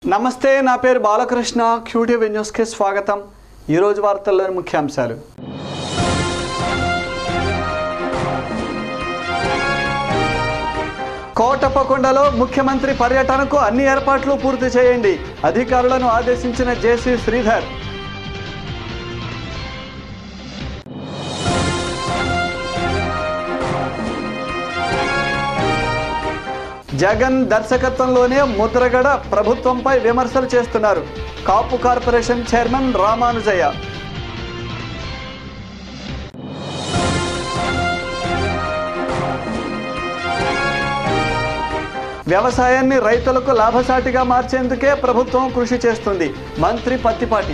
నమస్తే నా పేరు బాలకృష్ణ క్యూటీవీ న్యూస్కి స్వాగతం ఈరోజు వార్తల్లోని ముఖ్యాంశాలు కోటప్పకొండలో ముఖ్యమంత్రి పర్యటనకు అన్ని ఏర్పాట్లు పూర్తి చేయండి అధికారులను ఆదేశించిన జేసీ శ్రీధర్ జగన్ దర్శకత్వంలోనే ముద్రగడ ప్రభుత్వంపై విమర్శలు చేస్తున్నారు కాపు కార్పొరేషన్ చైర్మన్ రామానుజయ్య వ్యవసాయాన్ని రైతులకు లాభసాటిగా మార్చేందుకే ప్రభుత్వం కృషి చేస్తుంది మంత్రి పత్తిపాటి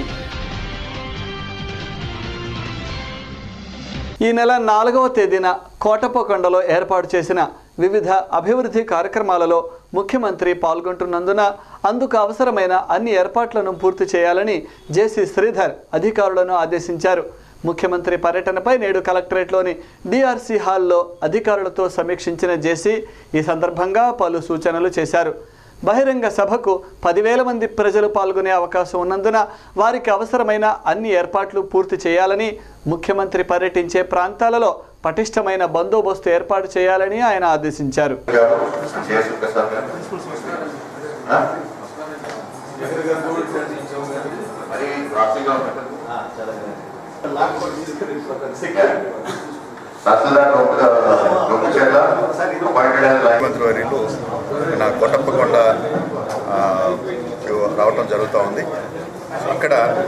ఈ నెల నాలుగవ తేదీన కోటప్పకొండలో ఏర్పాటు చేసిన వివిధ అభివృద్ధి కార్యక్రమాలలో ముఖ్యమంత్రి పాల్గొంటున్నందున అందుకు అవసరమైన అన్ని ఏర్పాట్లను పూర్తి చేయాలని జేసీ శ్రీధర్ అధికారులను ఆదేశించారు ముఖ్యమంత్రి పర్యటనపై నేడు కలెక్టరేట్లోని డిఆర్సీ హాల్లో అధికారులతో సమీక్షించిన జేసీ ఈ సందర్భంగా పలు సూచనలు చేశారు బహిరంగ సభకు పదివేల మంది ప్రజలు పాల్గొనే అవకాశం ఉన్నందున వారికి అవసరమైన అన్ని ఏర్పాట్లు పూర్తి చేయాలని ముఖ్యమంత్రి పర్యటించే ప్రాంతాలలో పటిష్టమైన బందోబస్తు ఏర్పాటు చేయాలని ఆయన ఆదేశించారు గారు జేసు ప్రసాద్ గారు ఆ? మరి రాష్ట్రంగా ఉన్నారు తహసీల్దార్ రొప్పచెర్ల appointed as line- ముఖ్యమంత్రి వర్యులు నా కొట్టప్పకొండ ఆ, కు రావటం జరుగుతూ ఉంది ఇక్కడ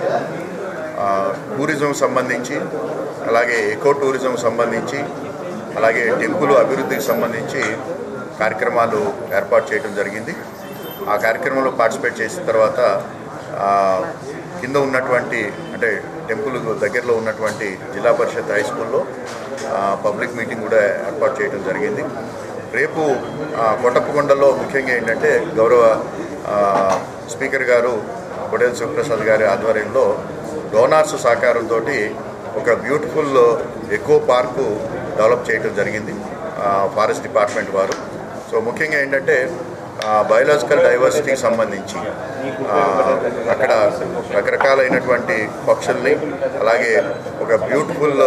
ఆ, టూరిజం సంబంధించి అలాగే ఎకో టూరిజం సంబంధించి అలాగే టెంపుల్ అభివృద్ధికి సంబంధించి కార్యక్రమాలు ఏర్పాటు చేయడం జరిగింది ఆ కార్యక్రమంలో పార్టిసిపేట్ చేసిన తర్వాత ఆ, కింద ఉన్నటువంటి అంటే టెంపుల్ దగ్గరలో ఉన్నటువంటి జిల్లా పరిషత్ హై స్కూల్లో ఆ, పబ్లిక్ మీటింగ్ కూడా ఏర్పాటు చేయడం జరిగింది రేపు ఆ, కొట్టప్పకొండలో ముఖ్యంగా ఏంటంటే గౌరవ ఆ, స్పీకర్ గారు కొడేల శివప్రసాద్ గారి ఆధ్వర్యంలో డోనార్స్ సహకారంతో ఒక బ్యూటిఫుల్ ఎకో పార్కు డెవలప్ చేయడం జరిగింది ఆ, ఫారెస్ట్ డిపార్ట్మెంట్ వారు సో ముఖ్యంగా ఏంటంటే బయోలాజికల్ డైవర్సిటీకి సంబంధించి ఆ, అక్కడ రకరకాలైనటువంటి పక్షుల్ని అలాగే ఒక beautiful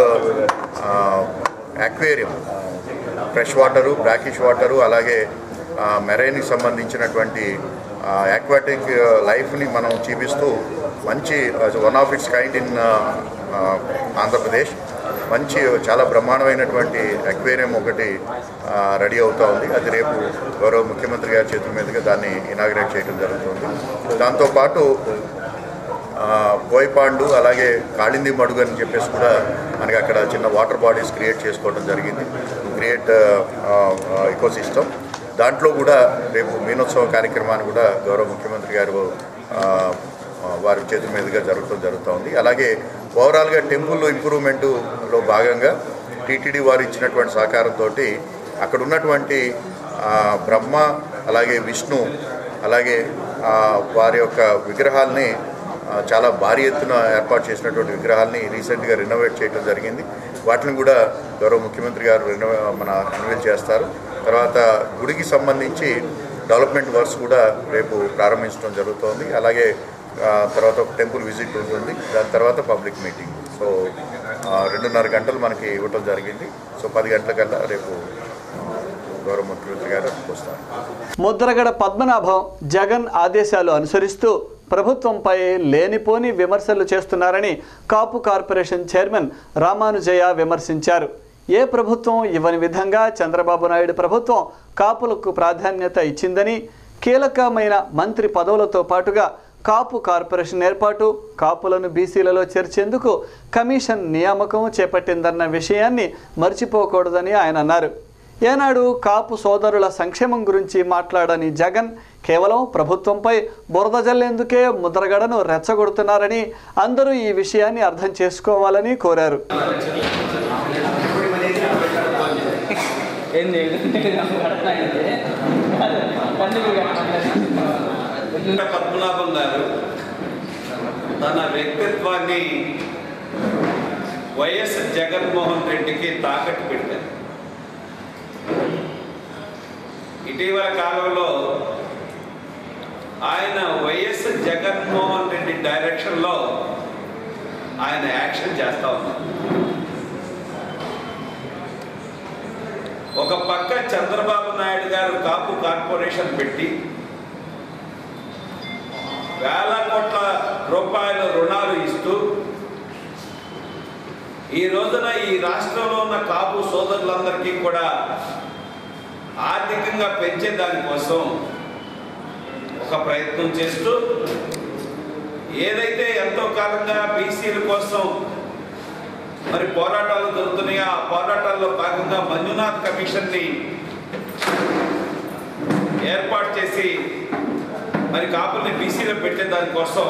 aquarium fresh water brackish water అలాగే మెరైన్కి సంబంధించినటువంటి యాక్వాటిక్ లైఫ్ని మనం చూపిస్తూ మంచి one of its kind in Andhra Pradesh మంచి చాలా బ్రహ్మాండమైనటువంటి అక్వేరియం ఒకటి రెడీ అవుతూ ఉంది అది రేపు గౌరవ ముఖ్యమంత్రి గారి చేతుల మీదుగా దాన్ని ఇనాగ్రేట్ చేయడం జరుగుతుంది దాంతోపాటు ఆ, కోయిపాండు అలాగే కాళింది మడుగు అని చెప్పేసి కూడా మనకి అక్కడ చిన్న వాటర్ బాడీస్ క్రియేట్ చేసుకోవడం జరిగింది క్రియేట్ ఇకో సిస్టమ్ దాంట్లో కూడా రేపు మీనోత్సవ కార్యక్రమాన్ని కూడా గౌరవ ముఖ్యమంత్రి గారు ఆ, ఆ, వారి చేతుల మీదుగా జరగడం జరుగుతూ ఉంది అలాగే ఓవరాల్గా టెంపుల్ ఇంప్రూవ్మెంటులో భాగంగా టీటీడీ వారు ఇచ్చినటువంటి సహకారంతో అక్కడ ఉన్నటువంటి ఆ, బ్రహ్మ అలాగే విష్ణు అలాగే ఆ, వారి యొక్క విగ్రహాల్ని ఆ, చాలా భారీ ఎత్తున ఏర్పాటు చేసినటువంటి విగ్రహాల్ని రీసెంట్గా రినోవేట్ చేయడం జరిగింది వాటిని కూడా గౌరవ ముఖ్యమంత్రి గారు రినో మన అన్వేల్ చేస్తారు తర్వాత గుడికి సంబంధించి డెవలప్మెంట్ వర్క్స్ కూడా రేపు ప్రారంభించడం జరుగుతోంది అలాగే ఆ, తర్వాత ఒక టెంపుల్ విజిట్ ఉంటుంది దాని తర్వాత పబ్లిక్ మీటింగ్ సో ఆ, రెండున్నర గంటలు మనకి ఇవ్వటం జరిగింది సో పది గంటలకల్లా రేపు ఆ, గౌరవ ముఖ్యమంత్రి గారు వస్తారు ముద్రగడ పద్మనాభం జగన్ ఆదేశాలు అనుసరిస్తూ ప్రభుత్వంపై లేనిపోని విమర్శలు చేస్తున్నారని కాపు కార్పొరేషన్ చైర్మన్ రామానుజయ్య విమర్శించారు ఏ ప్రభుత్వం ఇవ్వని విధంగా చంద్రబాబు నాయుడు ప్రభుత్వం కాపులకు ప్రాధాన్యత ఇచ్చిందని కీలకమైన మంత్రి పదవులతో పాటుగా కాపు కార్పొరేషన్ ఏర్పాటు కాపులను బీసీలలో చేర్చేందుకు కమిషన్ నియామకం చేపట్టిందన్న విషయాన్ని మర్చిపోకూడదని ఆయన అన్నారు ఏనాడు కాపు సోదరుల సంక్షేమం గురించి మాట్లాడని జగన్ కేవలం ప్రభుత్వంపై బురద జల్లేందుకే ముద్రగడను రెచ్చగొడుతున్నారని అందరూ ఈ విషయాన్ని అర్థం చేసుకోవాలని కోరారు ఏంది కడతాయంటే పండుగ వెంకట పద్మనాభం గారు తన వ్యక్తిత్వాన్ని వైఎస్ జగన్మోహన్ రెడ్డికి తాకట్టు పెట్టారు ఇటీవల కాలంలో ఆయన వైఎస్ జగన్మోహన్ రెడ్డి డైరెక్షన్లో ఆయన యాక్షన్ చేస్తా ఉన్నారు ఒక పక్క చంద్రబాబు నాయుడు గారు కాపు కార్పొరేషన్ పెట్టి వేల కోట్ల రూపాయల రుణాలు ఇస్తూ ఈ రోజున ఈ రాష్ట్రంలో ఉన్న కాపు సోదరులందరికీ కూడా ఆర్థికంగా పెంచే దానికోసం ఒక ప్రయత్నం చేస్తూ ఏదైతే ఎంతో కాలంగా బీసీల కోసం మరి పోరాటాలు జరుగుతున్నాయో ఆ పోరాటాల్లో భాగంగా మంజునాథ్ కమిషన్ని ఏర్పాటు చేసి మరి కాపుల్ని బీసీలో పెట్టే దానికోసం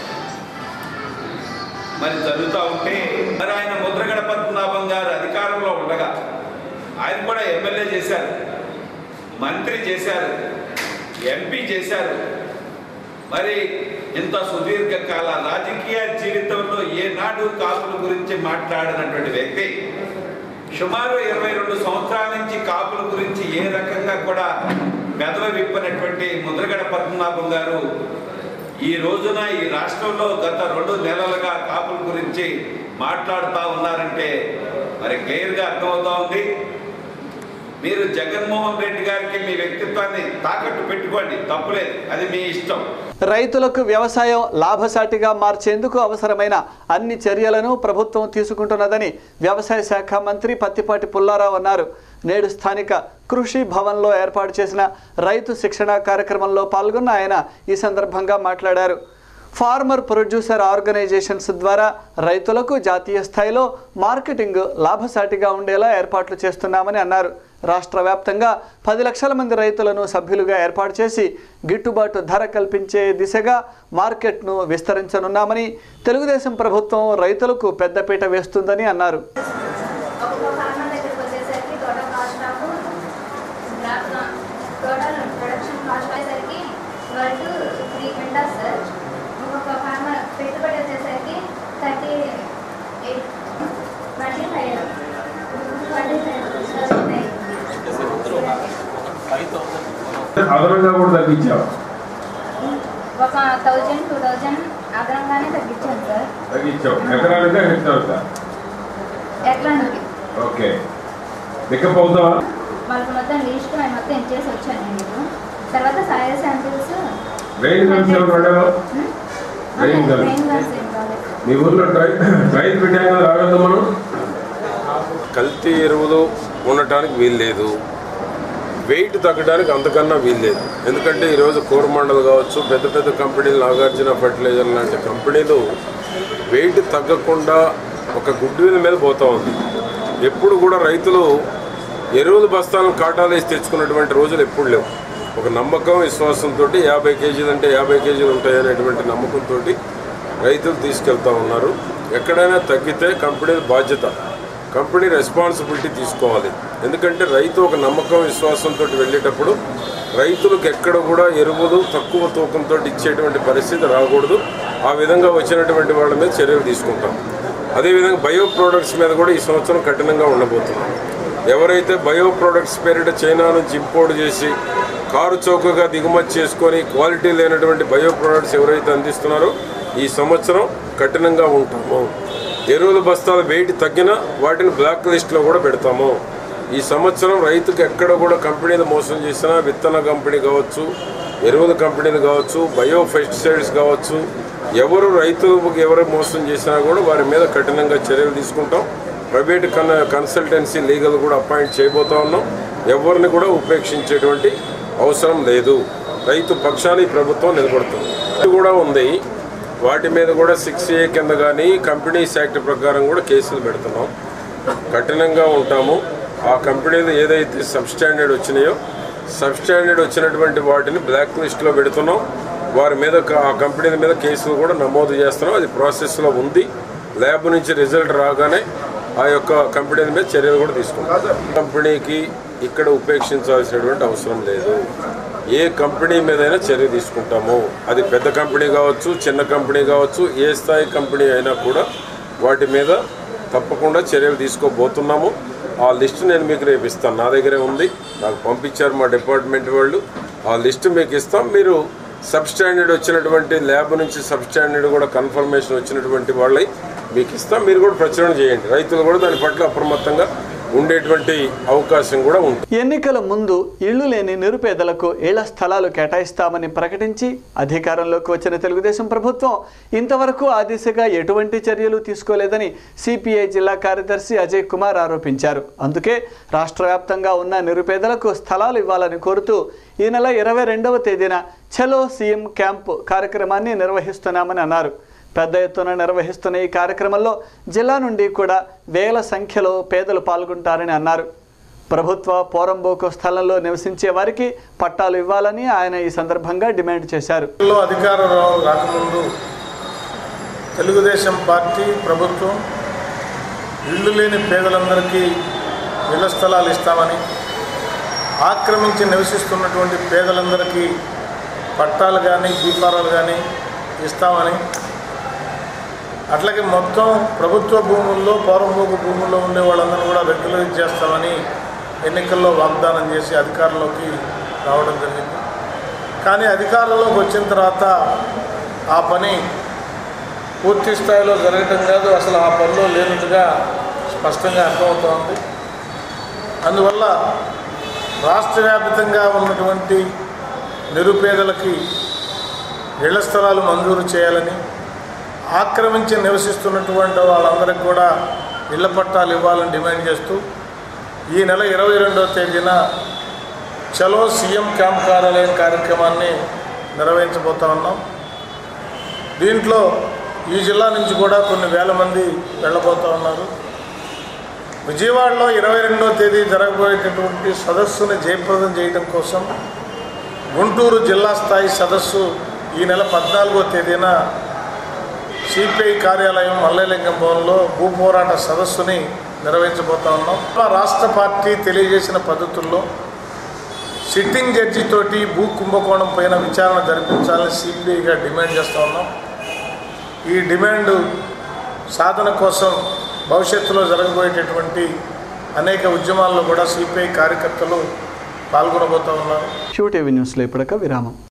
మరి జరుగుతూ ఉంటే మరి ఆయన ముద్రగడ పద్మనాభం గారు అధికారంలో ఉండగా ఆయన కూడా ఎమ్మెల్యే చేశారు మంత్రి చేశారు ఎంపీ చేశారు మరి ఇంత సుదీర్ఘకాల రాజకీయ జీవితంలో ఏనాడు కాపుల గురించి మాట్లాడినటువంటి వ్యక్తి సుమారు ఇరవై రెండు సంవత్సరాల నుంచి కాపుల గురించి ఏ రకంగా కూడా మెదవ విప్పనటువంటి ముద్రగడ పద్మనాభం గారు ఈ రోజున ఈ రాష్ట్రంలో గత రెండు నెలలుగా కాపుల గురించి మాట్లాడుతూ ఉన్నారంటే మరి క్లియర్గా అర్థమవుతా ఉంది మీరు జగన్మోహన్ రెడ్డి గారికి మీ వ్యక్తిత్వాన్ని తాకట్టు పెట్టుకోండి తప్పులేదు అది మీ ఇష్టం రైతులకు వ్యవసాయం లాభసాటిగా మార్చేందుకు అవసరమైన అన్ని చర్యలను ప్రభుత్వం తీసుకుంటున్నదని వ్యవసాయ శాఖ మంత్రి పత్తిపాటి పుల్లారావు అన్నారు నేడు స్థానిక కృషి భవన్లో ఏర్పాటు చేసిన రైతు శిక్షణ కార్యక్రమంలో పాల్గొన్న ఆయన ఈ సందర్భంగా మాట్లాడారు ఫార్మర్ ప్రొడ్యూసర్ ఆర్గనైజేషన్స్ ద్వారా రైతులకు జాతీయ స్థాయిలో మార్కెటింగ్ లాభసాటిగా ఉండేలా ఏర్పాట్లు చేస్తున్నామని అన్నారు రాష్ట్ర వ్యాప్తంగా పది లక్షల మంది రైతులను సభ్యులుగా ఏర్పాటు చేసి గిట్టుబాటు ధర కల్పించే దిశగా మార్కెట్ను విస్తరించనున్నామని తెలుగుదేశం ప్రభుత్వం రైతులకు పెద్దపీట వేస్తుందని అన్నారు ఒక్కొక్క ఫార్మర్ దగ్గరికి వచ్చేసరికి total cost of block total production cost అయ్యేసరికి twelve to three quintals sir ఒక్కొక్క ఫార్మర్ పెట్టుబడి వచ్చేసరికి thirty eight twenty five twenty five అదనంగా కూడా తగ్గించావు ఒక థౌజండ్ టూ థౌజండ్ అదనంగానే తగ్గించాను సార్ తగ్గించావు ఎకరాలుగా హెక్టార్గా ఎట్లాంటి ఓకే పికప్ అవుతావా వాళ్ళకి మొత్తం లీస్ట్ అవి మొత్తం ఇచ్చేసి వచ్చాను నేను తర్వాత సాయిల్ శాంపిల్స్ రెయిన్ గన్స్ ఎవరు వాడావు Rain guns. రెయిన్ గన్స్ ఏం కాలేదు మీ ఊర్లో ట్రై ట్రైల్ పెట్టాం కదా రాగలదు మనం కల్తీ ఎరువులు ఉండటానికి వీల్లేదు వెయిట్ తగ్గడానికి అంతకన్నా వీల్లేదు ఎందుకంటే ఈరోజు కోరమండలు కావచ్చు పెద్ద పెద్ద కంపెనీలు నాగార్జున ఫర్టిలైజర్ లాంటి కంపెనీలు వెయిట్ తగ్గకుండా ఒక గుడ్డు మీద పోతూ ఉంది ఎప్పుడు కూడా రైతులు ఎరువుల బస్తాలను కాటాలు వేసి తెచ్చుకున్నటువంటి రోజులు ఎప్పుడు లేవు ఒక నమ్మకం విశ్వాసంతో యాభై కేజీలు అంటే యాభై కేజీలు ఉంటాయి అనేటువంటి నమ్మకంతో రైతులు తీసుకెళ్తా ఉన్నారు ఎక్కడైనా తగ్గితే కంపెనీ బాధ్యత కంపెనీ రెస్పాన్సిబిలిటీ తీసుకోవాలి ఎందుకంటే రైతు ఒక నమ్మకం విశ్వాసంతో వెళ్ళేటప్పుడు రైతులకు ఎక్కడ కూడా ఎరువులు తక్కువ తూకంతో ఇచ్చేటువంటి పరిస్థితి రాకూడదు ఆ విధంగా వచ్చినటువంటి వాళ్ళ మీద చర్యలు తీసుకుంటాం అదేవిధంగా బయో ప్రోడక్ట్స్ మీద కూడా ఈ సంవత్సరం కఠినంగా ఉండబోతున్నాం ఎవరైతే బయో ప్రోడక్ట్స్ పేరిట చైనా నుంచి ఇంపోర్ట్ చేసి కారు చౌకగా దిగుమతి చేసుకొని క్వాలిటీ లేనటువంటి బయో ప్రోడక్ట్స్ ఎవరైతే అందిస్తున్నారో ఈ సంవత్సరం కఠినంగా ఉంటాము ఎరువుల బస్తాల వెయిట్ తగ్గినా వాటిని బ్లాక్ లిస్ట్లో కూడా పెడతాము ఈ సంవత్సరం రైతుకు ఎక్కడ కూడా కంపెనీలు మోసం చేసినా విత్తన కంపెనీ కావచ్చు ఎరువుల కంపెనీలు కావచ్చు బయో పెస్టిసైడ్స్ కావచ్చు ఎవరు రైతులకు ఎవరు మోసం చేసినా కూడా వారి మీద కఠినంగా చర్యలు తీసుకుంటాం ప్రైవేట్ కన్ కన్సల్టెన్సీ లీగల్ కూడా అపాయింట్ చేయబోతా ఉన్నాం ఎవరిని కూడా ఉపేక్షించేటువంటి అవసరం లేదు రైతు పక్షాన్ని ఈ ప్రభుత్వం నిలబడుతుంది ఇది కూడా ఉంది వాటి మీద కూడా సిక్స్ ఏ కింద కానీ కంపెనీస్ యాక్ట్ ప్రకారం కూడా కేసులు పెడుతున్నాం కఠినంగా ఉంటాము ఆ కంపెనీలు ఏదైతే సబ్స్టాండర్డ్ వచ్చినాయో సబ్స్టాండర్డ్ వచ్చినటువంటి వాటిని బ్లాక్ లిస్ట్లో పెడుతున్నాం వారి మీద క- ఆ కంపెనీల మీద కేసులు కూడా నమోదు చేస్తున్నాం అది ప్రాసెస్లో ఉంది ల్యాబ్ నుంచి రిజల్ట్ రాగానే ఆ యొక్క కంపెనీల మీద చర్యలు కూడా తీసుకుంటాం కంపెనీకి ఇక్కడ ఉపేక్షించాల్సినటువంటి అవసరం లేదు ఏ కంపెనీ మీదైనా చర్య తీసుకుంటాము అది పెద్ద కంపెనీ కావచ్చు చిన్న కంపెనీ కావచ్చు ఏ స్థాయి కంపెనీ అయినా కూడా వాటి మీద తప్పకుండా చర్యలు తీసుకోబోతున్నాము ఆ లిస్ట్ నేను మీకు రేపు ఇస్తాను నా దగ్గరే ఉంది నాకు పంపించారు మా డిపార్ట్మెంట్ వాళ్ళు ఆ లిస్ట్ మీకు ఇస్తాం మీరు సబ్ స్టాండర్డ్ వచ్చినటువంటి ల్యాబ్ నుంచి సబ్ స్టాండర్డ్ కూడా కన్ఫర్మేషన్ వచ్చినటువంటి వాళ్ళై మీకు ఇస్తాం మీరు కూడా ప్రచురణ చేయండి రైతులు కూడా దాని పట్ల అప్రమత్తంగా ఉండేటువంటి అవకాశం కూడా ఉంటుంది ఎన్నికల ముందు ఇళ్లు లేని నిరుపేదలకు ఇళ్ల స్థలాలు కేటాయిస్తామని ప్రకటించి అధికారంలోకి వచ్చిన తెలుగుదేశం ప్రభుత్వం ఇంతవరకు ఆ దిశగా ఎటువంటి చర్యలు తీసుకోలేదని సిపిఐ జిల్లా కార్యదర్శి అజయ్ కుమార్ ఆరోపించారు అందుకే రాష్ట్ర వ్యాప్తంగా ఉన్న నిరుపేదలకు స్థలాలు ఇవ్వాలని కోరుతూ ఈ నెల ఇరవై రెండవ తేదీన చలో సీఎం క్యాంప్ కార్యక్రమాన్ని నిర్వహిస్తున్నామని అన్నారు పెద్ద ఎత్తున నిర్వహిస్తున్న ఈ కార్యక్రమంలో జిల్లా నుండి కూడా వేల సంఖ్యలో పేదలు పాల్గొంటారని అన్నారు ప్రభుత్వ పోరంబోకు స్థలంలో నివసించే వారికి పట్టాలు ఇవ్వాలని ఆయన ఈ సందర్భంగా డిమాండ్ చేశారు లో అధికారం రాకముందు తెలుగుదేశం పార్టీ ప్రభుత్వం ఇళ్ళు లేని పేదలందరికీ ఇళ్ల స్థలాలు ఇస్తామని ఆక్రమించి నివసిస్తున్నటువంటి పేదలందరికీ పట్టాలు కానీ దీపారాలు కానీ ఇస్తామని అట్లాగే మొత్తం ప్రభుత్వ భూముల్లో పౌరభోగ భూముల్లో ఉండే వాళ్ళందరూ కూడా రెగ్యులరైజ్ చేస్తామని ఎన్నికల్లో వాగ్దానం చేసి అధికారంలోకి రావడం జరిగింది కానీ అధికారంలోకి వచ్చిన తర్వాత ఆ పని పూర్తి స్థాయిలో జరగటం కాదు అసలు ఆ పనిలో లేనట్టుగా స్పష్టంగా అర్థమవుతోంది అందువల్ల రాష్ట్ర వ్యాప్తంగా ఉన్నటువంటి నిరుపేదలకి ఇళ్ల స్థలాలు మంజూరు చేయాలని ఆక్రమించి నివసిస్తున్నటువంటి వాళ్ళందరికీ కూడా ఇళ్ల పట్టాలు ఇవ్వాలని డిమాండ్ చేస్తూ ఈ నెల ఇరవై రెండవ తేదీన చలో సీఎం క్యాంప్ కార్యాలయం కార్యక్రమాన్ని నిర్వహించబోతా ఉన్నాం దీంట్లో ఈ జిల్లా నుంచి కూడా కొన్ని వేల మంది వెళ్ళబోతూ ఉన్నారు విజయవాడలో ఇరవై రెండవ తేదీ జరగబోయేటటువంటి సదస్సుని జయప్రదం చేయడం కోసం గుంటూరు జిల్లా స్థాయి సదస్సు ఈ నెల పద్నాలుగో తేదీన సిపిఐ కార్యాలయం మల్లెలింగం భవన్లో భూ పోరాట సదస్సుని నిర్వహించబోతా ఉన్నాం మా రాష్ట్ర పార్టీ తెలియజేసిన పద్ధతుల్లో సిట్టింగ్ జడ్జి తోటి భూ కుంభకోణం పైన విచారణ జరిపించాలని సిపిఐగా డిమాండ్ చేస్తూ ఉన్నాం ఈ డిమాండ్ సాధన కోసం భవిష్యత్తులో జరగబోయేటటువంటి అనేక ఉద్యమాల్లో కూడా సిపిఐ కార్యకర్తలు పాల్గొనబోతూ ఉన్నారు షూ టీవీ న్యూస్లో ఇప్పటిక విరామం